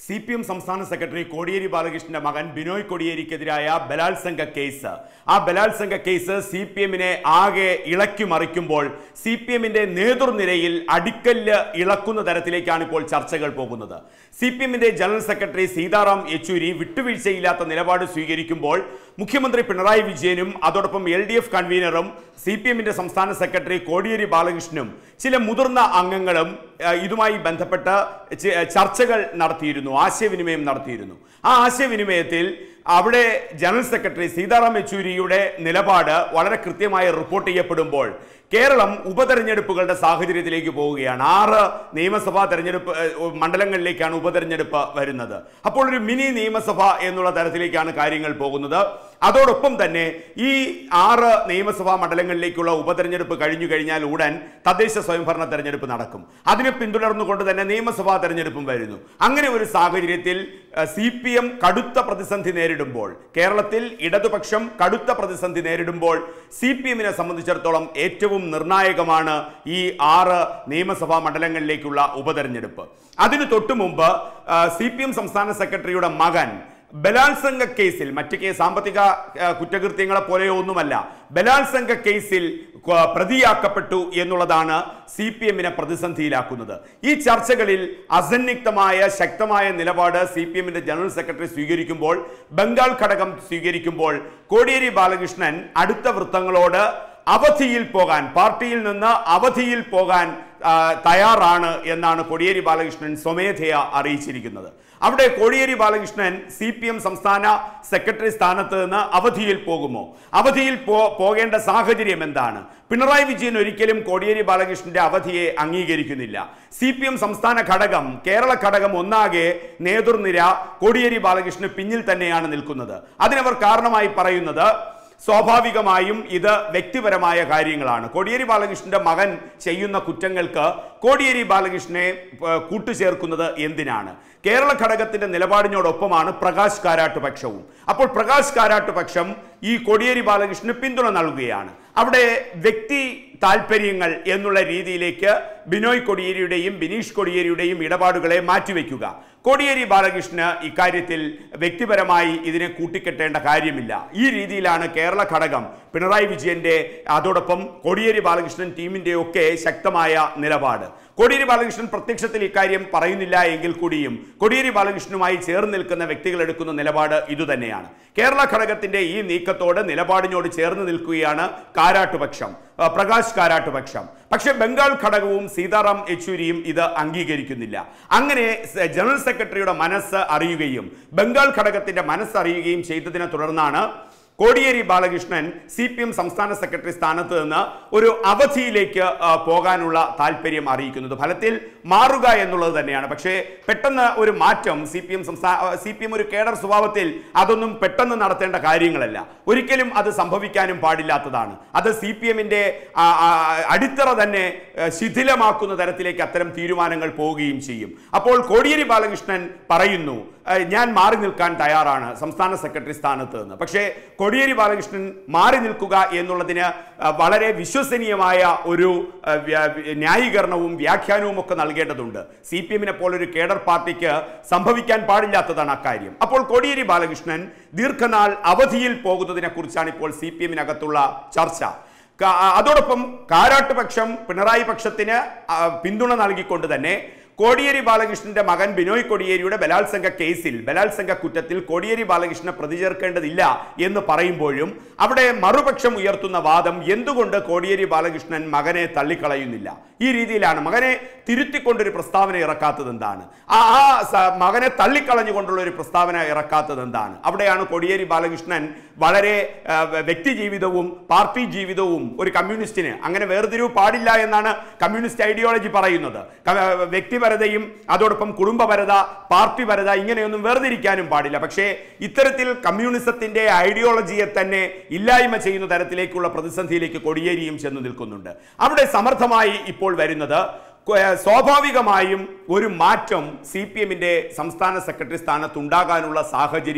C P M സംസ്ഥാന secretary Kodiyeri ബാലകൃഷ്ണന്റെ മകൻ ബിനോയ് കോടിയേരിക്കെതിരായ ബലാത്സംഗ കേസ് ആ ബലാത്സംഗ കേസ് സി പി എമ്മിനെ ആകെ ഇളക്കി മറിക്കുമ്പോൾ സി പി എമ്മിന്റെ നേതൃനിരയിൽ അടിക്കല്ല് ഇളക്കുന്ന തരത്തിലേക്കാണ് ഇപ്പോൾ ചർച്ചകൾ പോകുന്നത് സി പി എമ്മിന്റെ ജനറൽ സെക്രട്ടറി സീതാറാം യെച്ചൂരി വിട്ടുവീഴ്ചയില്ലാത്ത നിലപാട് സ്വീകരിക്കുമ്പോൾ മുഖ്യമന്ത്രി പിണറായി വിജയനും അതോടൊപ്പം എൽ ഡി എഫ് കൺവീനറും സി പി എമ്മിന്റെ സംസ്ഥാന സെക്രട്ടറി കോടിയേരി ബാലകൃഷ്ണനും ചില മുതിർന്ന അംഗങ്ങളും ആ, ഇതുമായി ബന്ധപ്പെട്ട് ചെ- ചർച്ചകൾ നടത്തിയിരുന്നു ആശയവിനിമയം നടത്തിയിരുന്നു ആ ആശയവിനിമയത്തിൽ അവിടെ ജനറൽ സെക്രട്ടറി സീതാറാം യെച്ചൂരിയുടെ നിലപാട് വളരെ കൃത്യമായി റിപ്പോർട്ട് ചെയ്യപ്പെടുമ്പോൾ കേരളം ഉപതെരഞ്ഞെടുപ്പുകളുടെ സാഹചര്യത്തിലേക്ക് പോവുകയാണ് ആറ് നിയമസഭാ തെരഞ്ഞെടുപ്പ് ഏഹ്, മണ്ഡലങ്ങളിലേക്കാണ് ഉപതെരഞ്ഞെടുപ്പ് വരുന്നത് അപ്പോൾ ഒരു മിനി നിയമസഭ എന്നുള്ള തരത്തിലേക്കാണ് കാര്യങ്ങൾ പോകുന്നത് അതോടൊപ്പം തന്നെ ഈ ആറ് നിയമസഭാ മണ്ഡലങ്ങളിലേക്കുള്ള ഉപതെരഞ്ഞെടുപ്പ് കഴിഞ്ഞു കഴിഞ്ഞാൽ ഉടൻ തദ്ദേശ സ്വയംഭരണ തെരഞ്ഞെടുപ്പ് നടക്കും അതിനെ പിന്തുടർന്നുകൊണ്ട് തന്നെ നിയമസഭാ തെരഞ്ഞെടുപ്പും വരുന്നു അങ്ങനെ ഒരു സാഹചര്യത്തിൽ സി പി എം കടുത്ത പ്രതിസന്ധി നേരിടുമ്പോൾ കേരളത്തിൽ ഇടതുപക്ഷം കടുത്ത പ്രതിസന്ധി നേരിടുമ്പോൾ സി പി എമ്മിനെ സംബന്ധിച്ചിടത്തോളം ഏറ്റവും നിർണായകമാണ് ഈ ആറ് നിയമസഭാ മണ്ഡലങ്ങളിലേക്കുള്ള ഉപതെരഞ്ഞെടുപ്പ് അതിനു തൊട്ടു മുമ്പ് സി പി എം സംസ്ഥാന സെക്രട്ടറിയുടെ മകൻ ബലാത്സംഗ കേസിൽ മറ്റ് കേ സാമ്പത്തിക ആ, കുറ്റകൃത്യങ്ങളെ പോലെയോ ഒന്നുമല്ല ബലാത്സംഗ കേസിൽ ക- പ്രതിയാക്കപ്പെട്ടു എന്നുള്ളതാണ് സി പി എമ്മിനെ പ്രതിസന്ധിയിലാക്കുന്നത് ഈ ചർച്ചകളിൽ അസന്നിഗ്ധമായ ശക്തമായ നിലപാട് സി പി എമ്മിന്റെ ജനറൽ സെക്രട്ടറി സ്വീകരിക്കുമ്പോൾ ബംഗാൾ ഘടകം സ്വീകരിക്കുമ്പോൾ കോടിയേരി ബാലകൃഷ്ണൻ അടുത്ത വൃത്തങ്ങളോട് അവധിയിൽ പോകാൻ പാർട്ടിയിൽ നിന്ന് അവധിയിൽ പോകാൻ ആ, തയ്യാറാണ് എന്നാണ് കോടിയേരി ബാലകൃഷ്ണൻ സ്വമേധയ അറിയിച്ചിരിക്കുന്നത് അവിടെ Kodiyeri Balakrishnan C P M സംസ്ഥാന സെക്രട്ടറി സ്ഥാനത്ത് നിന്ന് അവധിയിൽ പോകുമോ അവധിയിൽ പോ പോകേണ്ട സാഹചര്യം എന്താണ് പിണറായി വിജയൻ ഒരിക്കലും കോടിയേരി ബാലകൃഷ്ണന്റെ അവധിയെ അംഗീകരിക്കുന്നില്ല സി പി എം സംസ്ഥാന ഘടകം കേരള ഘടകം ഒന്നാകെ നേതൃനിര കോടിയേരി ബാലകൃഷ്ണന് പിന്നിൽ തന്നെയാണ് നിൽക്കുന്നത് അതിനവർ കാരണമായി പറയുന്നത് സ്വാഭാവികമായും ഇത് വ്യക്തിപരമായ കാര്യങ്ങളാണ് കോടിയേരി ബാലകൃഷ്ണന്റെ മകൻ ചെയ്യുന്ന കുറ്റങ്ങൾക്ക് കോടിയേരി ബാലകൃഷ്ണനെ ഏർ, കൂട്ടുചേർക്കുന്നത് എന്തിനാണ് കേരള ഘടകത്തിന്റെ നിലപാടിനോടൊപ്പമാണ് പ്രകാശ് കാരാട്ട് പക്ഷവും അപ്പോൾ പ്രകാശ് കാരാട്ട് പക്ഷം ഈ കോടിയേരി ബാലകൃഷ്ണന് പിന്തുണ നൽകുകയാണ് അവിടെ വ്യക്തി താല്പര്യങ്ങൾ എന്നുള്ള രീതിയിലേക്ക് ബിനോയ് കൊടിയേരിയുടെയും ബിനീഷ് കൊടിയേരിയുടെയും ഇടപാടുകളെ മാറ്റിവെക്കുക കോടിയേരി ബാലകൃഷ്ണന് ഇക്കാര്യത്തിൽ വ്യക്തിപരമായി ഇതിനെ കൂട്ടിക്കെട്ടേണ്ട കാര്യമില്ല ഈ രീതിയിലാണ് കേരള ഘടകം പിണറായി വിജയന്റെ അതോടൊപ്പം കോടിയേരി ബാലകൃഷ്ണൻ ടീമിന്റെ ഒക്കെ ശക്തമായ നിലപാട് കോടിയേരി ബാലകൃഷ്ണൻ പ്രത്യക്ഷത്തിൽ ഇക്കാര്യം പറയുന്നില്ല എങ്കിൽ കൂടിയും കോടിയേരി ബാലകൃഷ്ണനുമായി ചേർന്ന് നിൽക്കുന്ന വ്യക്തികൾ എടുക്കുന്ന നിലപാട് ഇതുതന്നെയാണ് കേരള ഘടകത്തിന്റെ ഈ നീക്കത്തോട് നിലപാടിനോട് ചേർന്ന് നിൽക്കുകയാണ് കാരാട്ടുപക്ഷം ആ, പ്രകാശ് കാരാട്ടുപക്ഷം പക്ഷേ ബംഗാൾ ഘടകവും സീതാറാം യെച്ചൂരിയും ഇത് അംഗീകരിക്കുന്നില്ല അങ്ങനെ സ- ജനറൽ സെക്രട്ടറിയുടെ മനസ്സ് അറിയുകയും ബംഗാൾ ഘടകത്തിന്റെ മനസ്സ് അറിയുകയും ചെയ്തതിനെ തുടർന്നാണ് Kodiyeri Balakrishnan C P M സംസ്ഥാന സെക്രട്ടറി സ്ഥാനത്ത് നിന്ന് ഒരു അവധിയിലേക്ക് ആ, പോകാനുള്ള താല്പര്യം അറിയിക്കുന്നത് ഫലത്തിൽ മാറുക എന്നുള്ളത് തന്നെയാണ് പക്ഷേ പെട്ടെന്ന് ഒരു മാറ്റം സി പി എം സംസ്ഥാന സി പി എം ഒരു കേഡർ സ്വഭാവത്തിൽ അതൊന്നും പെട്ടെന്ന് നടത്തേണ്ട കാര്യങ്ങളല്ല ഒരിക്കലും അത് സംഭവിക്കാനും പാടില്ലാത്തതാണ് അത് സി പി എമ്മിന്റെ അടിത്തറ തന്നെ ആ, ശിഥിലമാക്കുന്ന തരത്തിലേക്ക് അത്തരം തീരുമാനങ്ങൾ പോവുകയും ചെയ്യും അപ്പോൾ കോടിയേരി ബാലകൃഷ്ണൻ പറയുന്നു ആ, ഞാൻ മാറി നിൽക്കാൻ തയ്യാറാണ് സംസ്ഥാന സെക്രട്ടറി സ്ഥാനത്ത് നിന്ന് പക്ഷേ കോടിയേരി ബാലകൃഷ്ണൻ മാറി നിൽക്കുക എന്നുള്ളതിന് ആ, വളരെ വിശ്വസനീയമായ ഒരു ആ, വ്യ- ന്യായീകരണവും വ്യാഖ്യാനവും ഒക്കെ നൽകേണ്ടതുണ്ട് സി പി എമ്മിനെ പോലൊരു കേഡർ പാർട്ടിക്ക് സംഭവിക്കാൻ പാടില്ലാത്തതാണ് അക്കാര്യം അപ്പോൾ കോടിയേരി ബാലകൃഷ്ണൻ ദീർഘനാൾ അവധിയിൽ പോകുന്നതിനെ കുറിച്ചാണ് ഇപ്പോൾ സി പി എമ്മിനകത്തുള്ള ചർച്ച ക- അതോടൊപ്പം കാരാട്ട് പക്ഷം പിണറായി പക്ഷത്തിന് ആ, പിന്തുണ നൽകിക്കൊണ്ട് തന്നെ കോടിയേരി ബാലകൃഷ്ണന്റെ മകൻ ബിനോയ് കൊടിയേരിയുടെ ബലാത്സംഗ കേസിൽ ബലാത്സംഗ കുറ്റത്തിൽ കോടിയേരി ബാലകൃഷ്ണനെ പ്രതി ചേർക്കേണ്ടതില്ല എന്ന് പറയുമ്പോഴും അവിടെ മറുപക്ഷം ഉയർത്തുന്ന വാദം എന്തുകൊണ്ട് കോടിയേരി ബാലകൃഷ്ണൻ മകനെ തള്ളിക്കളയുന്നില്ല ഈ രീതിയിലാണ് മകനെ തിരുത്തിക്കൊണ്ടൊരു പ്രസ്താവന ഇറക്കാത്തത് എന്താണ് ആ ആ സ- മകനെ തള്ളിക്കളഞ്ഞുകൊണ്ടുള്ള ഒരു പ്രസ്താവന ഇറക്കാത്തത് എന്താണ് അവിടെയാണ് കോടിയേരി ബാലകൃഷ്ണൻ വളരെ ആ, വ്യക്തി ജീവിതവും പാർട്ടി ജീവിതവും ഒരു കമ്മ്യൂണിസ്റ്റിന് അങ്ങനെ വേർതിരിവ് പാടില്ല എന്നാണ് കമ്മ്യൂണിസ്റ്റ് ഐഡിയോളജി പറയുന്നത് ക- വ്യക്തിപരതയും അതോടൊപ്പം കുടുംബപരത പാർട്ടിപരത ഇങ്ങനെയൊന്നും വേർതിരിക്കാനും പാടില്ല പക്ഷേ ഇത്തരത്തിൽ കമ്മ്യൂണിസത്തിന്റെ ഐഡിയോളജിയെ തന്നെ ഇല്ലായ്മ ചെയ്യുന്ന തരത്തിലേക്കുള്ള പ്രതിസന്ധിയിലേക്ക് കൊടിയേരിയും ചെന്ന് നിൽക്കുന്നുണ്ട് അവിടെ സമർത്ഥമായി ഇപ്പോൾ വരുന്നത് കൊ- ഏർ സ്വാഭാവികമായും ഒരു മാറ്റം സി പി എമ്മിന്റെ സംസ്ഥാന സെക്രട്ടറി സ്ഥാനത്ത് ഉണ്ടാകാനുള്ള സാഹചര്യം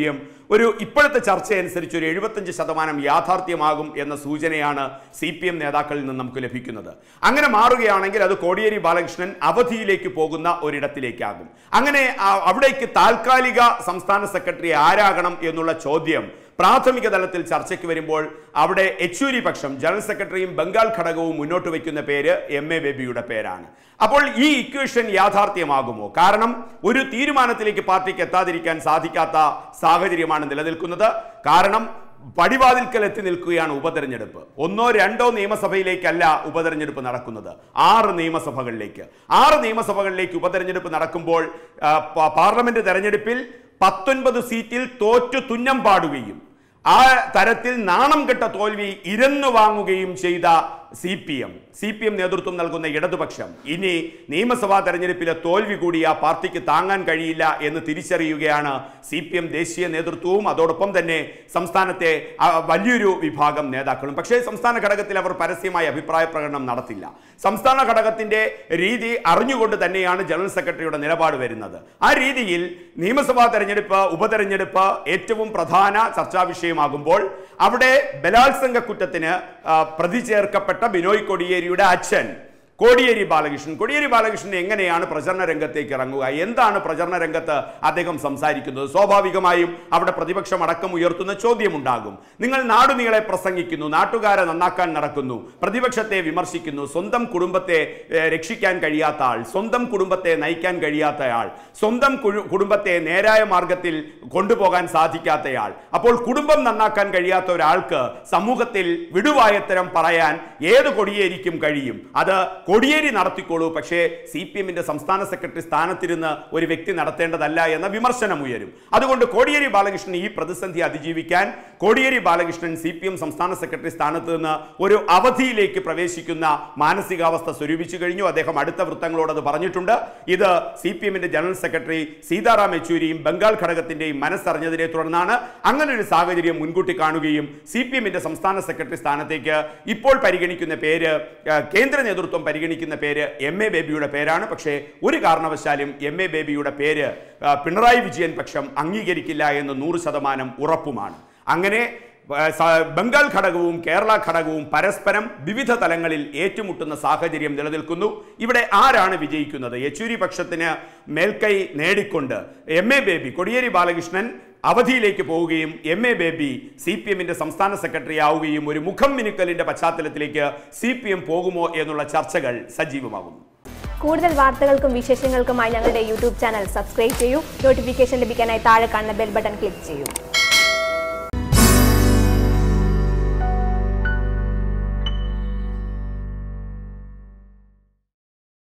ഒരു ഇപ്പോഴത്തെ ചർച്ച അനുസരിച്ച് ഒരു എഴുപത്തഞ്ച് ശതമാനം യാഥാർത്ഥ്യമാകും എന്ന സൂചനയാണ് സി പി എം നേതാക്കളിൽ നിന്ന് നമുക്ക് ലഭിക്കുന്നത് അങ്ങനെ മാറുകയാണെങ്കിൽ അത് കോടിയേരി ബാലകൃഷ്ണൻ അവധിയിലേക്ക് പോകുന്ന ഒരിടത്തിലേക്കാകും അങ്ങനെ ആ- അവിടേക്ക് താൽക്കാലിക സംസ്ഥാന സെക്രട്ടറി ആരാകണം എന്നുള്ള ചോദ്യം പ്രാഥമിക തലത്തിൽ ചർച്ചയ്ക്ക് വരുമ്പോൾ അവിടെ യെച്ചൂരി പക്ഷം ജനറൽ സെക്രട്ടറിയും ബംഗാൾ ഘടകവും മുന്നോട്ട് വയ്ക്കുന്ന പേര് എം എ ബേബിയുടെ പേരാണ് അപ്പോൾ ഈ ഇക്വേഷൻ യാഥാർത്ഥ്യമാകുമോ കാരണം ഒരു തീരുമാനത്തിലേക്ക് പാർട്ടിക്ക് എത്താതിരിക്കാൻ സാധിക്കാത്ത സാഹചര്യമാണ് നിലനിൽക്കുന്നത് കാരണം പടിവാതിൽക്കൽ എത്തി നിൽക്കുകയാണ് ഉപതെരഞ്ഞെടുപ്പ് ഒന്നോ രണ്ടോ നിയമസഭയിലേക്കല്ല ഉപതെരഞ്ഞെടുപ്പ് നടക്കുന്നത് ആറ് നിയമസഭകളിലേക്ക് ആറ് നിയമസഭകളിലേക്ക് ഉപതെരഞ്ഞെടുപ്പ് നടക്കുമ്പോൾ ആ, പ- പാർലമെന്റ് തെരഞ്ഞെടുപ്പിൽ പത്തൊൻപത് സീറ്റിൽ തോറ്റു തുന്നം പാടുകയും ആ തരത്തിൽ നാണം കെട്ട തോൽവി ഇരന്നു വാങ്ങുകയും ചെയ്ത C P M C P M നേതൃത്വം നൽകുന്ന ഇടതുപക്ഷം ഇനി നിയമസഭാ തെരഞ്ഞെടുപ്പിലെ തോൽവി കൂടി ആ പാർട്ടിക്ക് താങ്ങാൻ കഴിയില്ല എന്ന് തിരിച്ചറിയുകയാണ് സി പി എം ദേശീയ നേതൃത്വവും അതോടൊപ്പം തന്നെ സംസ്ഥാനത്തെ ആ, വലിയൊരു വിഭാഗം നേതാക്കളും പക്ഷേ സംസ്ഥാന ഘടകത്തിൽ അവർ പരസ്യമായ അഭിപ്രായ പ്രകടനം നടത്തില്ല സംസ്ഥാന ഘടകത്തിന്റെ രീതി അറിഞ്ഞുകൊണ്ട് തന്നെയാണ് ജനറൽ സെക്രട്ടറിയുടെ നിലപാട് വരുന്നത് ആ രീതിയിൽ നിയമസഭാ തെരഞ്ഞെടുപ്പ് ഉപതെരഞ്ഞെടുപ്പ് ഏറ്റവും പ്രധാന ചർച്ചാ വിഷയമാകുമ്പോൾ അവിടെ ബലാത്സംഗ കുറ്റത്തിന് ആ, പ്രതി ചേർക്കപ്പെട്ട ബിനോയ് കൊടിയേരിയുടെ അച്ഛൻ കോടിയേരി ബാലകൃഷ്ണൻ കോടിയേരി ബാലകൃഷ്ണൻ എങ്ങനെയാണ് പ്രചരണ രംഗത്തേക്ക് ഇറങ്ങുക എന്താണ് പ്രചരണ രംഗത്ത് അദ്ദേഹം സംസാരിക്കുന്നത് സ്വാഭാവികമായും അവിടെ പ്രതിപക്ഷം അടക്കം ഉയർത്തുന്ന ചോദ്യമുണ്ടാകും നിങ്ങൾ നാടുനീളെ പ്രസംഗിക്കുന്നു നാട്ടുകാരെ നന്നാക്കാൻ നടക്കുന്നു പ്രതിപക്ഷത്തെ വിമർശിക്കുന്നു സ്വന്തം കുടുംബത്തെ ഏഹ്, രക്ഷിക്കാൻ കഴിയാത്ത ആൾ സ്വന്തം കുടുംബത്തെ നയിക്കാൻ കഴിയാത്തയാൾ സ്വന്തം കുഴു- കുടുംബത്തെ നേരായ മാർഗത്തിൽ കൊണ്ടുപോകാൻ സാധിക്കാത്തയാൾ അപ്പോൾ കുടുംബം നന്നാക്കാൻ കഴിയാത്ത ഒരാൾക്ക് സമൂഹത്തിൽ വിടുവായത്തരം പറയാൻ ഏത് കൊടിയേരിക്കും കഴിയും അത് കൊടിയേരി നടത്തിക്കോളൂ പക്ഷേ സി പി എമ്മിന്റെ സംസ്ഥാന സെക്രട്ടറി സ്ഥാനത്തിരുന്ന് ഒരു വ്യക്തി നടത്തേണ്ടതല്ല എന്ന വിമർശനം ഉയരും അതുകൊണ്ട് കോടിയേരി ബാലകൃഷ്ണൻ ഈ പ്രതിസന്ധി അതിജീവിക്കാൻ Kodiyeri Balakrishnan C P M സംസ്ഥാന സെക്രട്ടറി സ്ഥാനത്ത് നിന്ന് ഒരു അവധിയിലേക്ക് പ്രവേശിക്കുന്ന മാനസികാവസ്ഥ സ്വരൂപിച്ചു കഴിഞ്ഞു അദ്ദേഹം അടുത്ത വൃത്തങ്ങളോട് അത് പറഞ്ഞിട്ടുണ്ട് ഇത് സി പി എമ്മിന്റെ ജനറൽ സെക്രട്ടറി സീതാറാം യെച്ചൂരിയും ബംഗാൾ ഘടകത്തിന്റെയും മനസ്സറിഞ്ഞതിനെ തുടർന്നാണ് അങ്ങനെ ഒരു സാഹചര്യം മുൻകൂട്ടി കാണുകയും സി പി എമ്മിന്റെ സംസ്ഥാന സെക്രട്ടറി സ്ഥാനത്തേക്ക് ഇപ്പോൾ പരിഗണിക്കുന്ന പേര് ആ, കേന്ദ്ര നേതൃത്വം പരിഗണിക്കുന്ന പേര് എം എ ബേബിയുടെ പേരാണ് പക്ഷേ ഒരു കാരണവശാലും എം എ ബേബിയുടെ പേര് ആ, പിണറായി വിജയൻ പക്ഷം അംഗീകരിക്കില്ല എന്ന് നൂറ് ശതമാനം ഉറപ്പുമാണ് അങ്ങനെ ആ, സ- ബംഗാൾ ഘടകവും കേരള ഘടകവും പരസ്പരം വിവിധ തലങ്ങളിൽ ഏറ്റുമുട്ടുന്ന സാഹചര്യം നിലനിൽക്കുന്നു ഇവിടെ ആരാണ് വിജയിക്കുന്നത് യെച്ചൂരി പക്ഷത്തിന് മേൽക്കൈ നേടിക്കൊണ്ട് എം എ ബേബി കൊടിയേരി ബാലകൃഷ്ണൻ അവധിയിലേക്ക് പോവുകയും M A Baby C P എമ്മിന്റെ സംസ്ഥാന സെക്രട്ടറി ആവുകയും ഒരു മുഖം മിനുക്കലിന്റെ പശ്ചാത്തലത്തിലേക്ക് സി പി എം പോകുമോ എന്നുള്ള ചർച്ചകൾ സജീവമാകുന്നു കൂടുതൽ വാർത്തകൾക്കും വിശേഷങ്ങൾക്കുമായി ഞങ്ങളുടെ യൂട്യൂബ് ചാനൽ സബ്സ്ക്രൈബ് ചെയ്യൂ നോട്ടിഫിക്കേഷൻ ലഭിക്കാനായി താഴെ കാണുന്ന ബെൽ ബട്ടൺ ക്ലിക്ക് ചെയ്യൂ